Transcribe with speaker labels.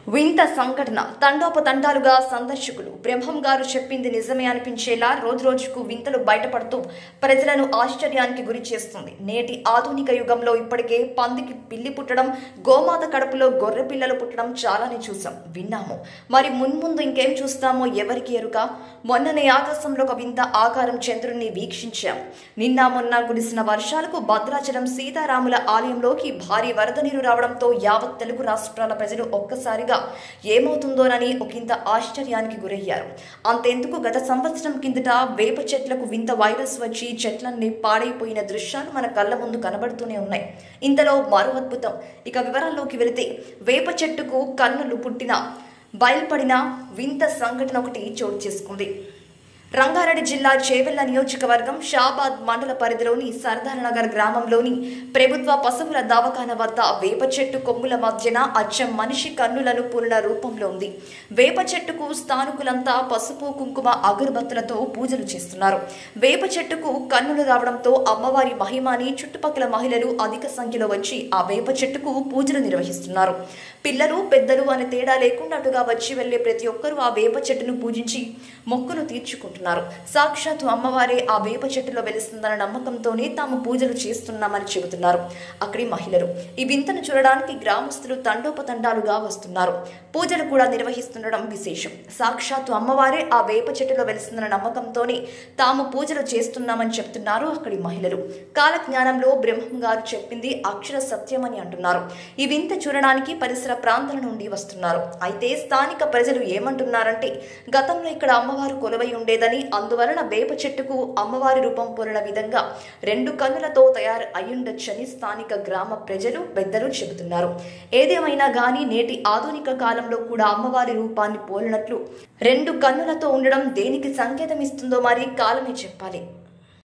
Speaker 1: వింత సంఘటన తండోపతండాలుగా సందర్శకులు బ్రహ్మం గారు చెప్పింది నిజమే అనిపించేలా రోజురోజుకు వింతలు బయటపడుతూ ప్రజలను ఆశ్చర్యానికి గురి చేస్తుంది నేటి ఆధునిక యుగంలో ఇప్పటికే పందికి పిల్లి పుట్టడం గోమాత కడుపులో గొర్రె పిల్లలు పుట్టడం చాలానే చూసాం విన్నాము మరి మున్ముందు ఇంకేం చూస్తామో ఎవరికి ఎరుక మొన్ననే ఆకాశంలో ఒక వింత ఆకారం చంద్రుణ్ణి వీక్షించాం నిన్న మొన్న కురిసిన వర్షాలకు భద్రాచలం సీతారాముల ఆలయంలోకి భారీ వరద నీరు రావడంతో యావత్ తెలుగు రాష్ట్రాల ప్రజలు ఒక్కసారిగా ఏమవుతుందోనని ఒకంత ఆశ్చర్యానికి గురయ్యారు అంతెందుకు గత సంవత్సరం కిందట వేప చెట్లకు వింత వైరస్ వచ్చి చెట్లన్నీ పాడైపోయిన దృశ్యాలు మన కళ్ళ ముందు కనబడుతూనే ఉన్నాయి ఇంతలో మరో అద్భుతం ఇక వివరాల్లోకి వెళితే వేప చెట్టుకు కన్నులు పుట్టిన బయల్పడిన వింత సంఘటన ఒకటి చోటు చేసుకుంది రంగారెడ్డి జిల్లా చేవెళ్ల నియోజకవర్గం షాబాద్ మండల పరిధిలోని సర్దార్ నగర్ గ్రామంలోని ప్రభుత్వ పశువుల దవాఖాన వద్ద వేప చెట్టు కొమ్ముల మధ్యన అచ్చం మనిషి కన్నులను పూర్ణ రూపంలో ఉంది వేప చెట్టుకు స్థానికులంతా పసుపు కుంకుమ అగరబత్తులతో పూజలు చేస్తున్నారు వేప చెట్టుకు కన్నులు రావడంతో అమ్మవారి మహిమాని చుట్టుపక్కల మహిళలు అధిక సంఖ్యలో వచ్చి ఆ వేప చెట్టుకు పూజలు నిర్వహిస్తున్నారు పిల్లలు పెద్దలు అనే తేడా లేకుండాటుగా వచ్చి వెళ్లే ప్రతి ఒక్కరూ ఆ వేప చెట్టును పూజించి మొక్కులు తీర్చుకుంటున్నారు సాక్షాత్తు అమ్మవారే ఆ వేప చెట్టులో వెలుస్తుందన్న నమ్మకంతోనే తాము పూజలు చేస్తున్నామని చెబుతున్నారు అక్కడి మహిళలు ఈ వింతను చూడడానికి గ్రామస్తులు తండోపతండాలుగా వస్తున్నారు పూజలు కూడా నిర్వహిస్తుండడం విశేషం సాక్షాత్తు అమ్మవారే ఆ వేప చెట్టులో వెలుస్తుందన్న నమ్మకంతోనే తాము పూజలు చేస్తున్నామని చెప్తున్నారు అక్కడి మహిళలు కాలజ్ఞానంలో బ్రహ్మం గారు చెప్పింది అక్షర సత్యమని అంటున్నారు ఈ వింత చూడడానికి పరిసర ప్రాంతాల నుండి వస్తున్నారు అయితే స్థానిక ప్రజలు ఏమంటున్నారంటే గతంలో ఇక్కడ అమ్మవారు కొలువై ఉండేదని అందువలన వేప చెట్టుకు అమ్మవారి రూపం పోలిన విధంగా రెండు కన్నులతో తయారు అయ్యుండొచ్చని స్థానిక గ్రామ ప్రజలు పెద్దలు చెబుతున్నారు ఏదేమైనా గాని నేటి ఆధునిక కాలంలో కూడా అమ్మవారి రూపాన్ని పోలినట్లు రెండు కన్నులతో ఉండడం దేనికి సంకేతం ఇస్తుందో మరి కాలమే చెప్పాలి